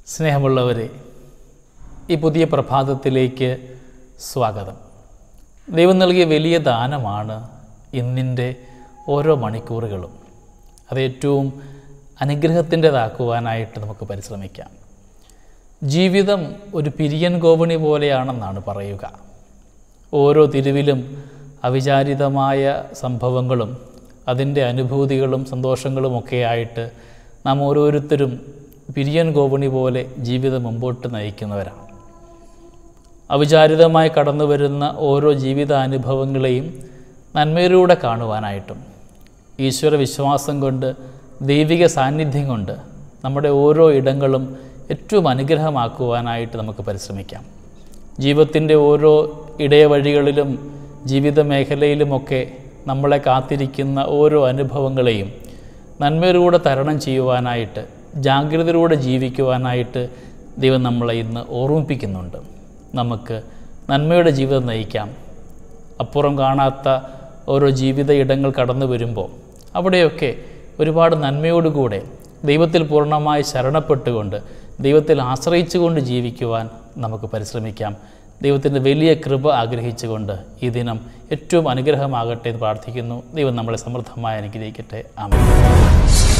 സ്നേഹമുള്ളവരെ ഈ പുതിയ പ്രഭാതത്തിലേക്ക് സ്വാഗതം ദൈവം നൽകിയ വലിയ ദാനമാണ് ഇന്നിൻ്റെ ഓരോ മണിക്കൂറുകളും അത് ഏറ്റവും അനുഗ്രഹത്തിൻ്റെതാക്കുവാനായിട്ട് നമുക്ക് പരിശ്രമിക്കാം ജീവിതം ഒരു പിരിയൻ ഗോവണി പോലെയാണെന്നാണ് പറയുക ഓരോ തിരുവിലും അവിചാരിതമായ സംഭവങ്ങളും അതിൻ്റെ അനുഭൂതികളും സന്തോഷങ്ങളും ഒക്കെ ആയിട്ട് നാം ഓരോരുത്തരും പിരിയൻ ഗോവണി പോലെ ജീവിതം മുമ്പോട്ട് നയിക്കുന്നവരാണ് അവിചാരിതമായി കടന്നു വരുന്ന ഓരോ ജീവിതാനുഭവങ്ങളെയും നന്മയിലൂടെ കാണുവാനായിട്ടും ഈശ്വര വിശ്വാസം കൊണ്ട് ദൈവിക സാന്നിധ്യം കൊണ്ട് നമ്മുടെ ഓരോ ഇടങ്ങളും ഏറ്റവും അനുഗ്രഹമാക്കുവാനായിട്ട് നമുക്ക് പരിശ്രമിക്കാം ജീവിതത്തിൻ്റെ ഓരോ ഇടയവഴികളിലും ജീവിത മേഖലയിലുമൊക്കെ നമ്മളെ കാത്തിരിക്കുന്ന ഓരോ അനുഭവങ്ങളെയും നന്മയിലൂടെ തരണം ചെയ്യുവാനായിട്ട് ജാഗ്രതയിലൂടെ ജീവിക്കുവാനായിട്ട് ദൈവം നമ്മളെ ഇന്ന് ഓർമ്മിപ്പിക്കുന്നുണ്ട് നമുക്ക് നന്മയുടെ ജീവിതം നയിക്കാം അപ്പുറം കാണാത്ത ഓരോ ജീവിത ഇടങ്ങൾ കടന്നു വരുമ്പോൾ അവിടെയൊക്കെ ഒരുപാട് നന്മയോടുകൂടെ ദൈവത്തിൽ പൂർണ്ണമായി ശരണപ്പെട്ടുകൊണ്ട് ദൈവത്തിൽ ആശ്രയിച്ചുകൊണ്ട് ജീവിക്കുവാൻ നമുക്ക് പരിശ്രമിക്കാം ദൈവത്തിൻ്റെ വലിയ കൃപ ആഗ്രഹിച്ചുകൊണ്ട് ഈ ദിനം ഏറ്റവും അനുഗ്രഹമാകട്ടെ എന്ന് പ്രാർത്ഥിക്കുന്നു ദൈവം നമ്മളെ സമൃദ്ധമായി അനുഗ്രഹിക്കട്ടെ ആമേൻ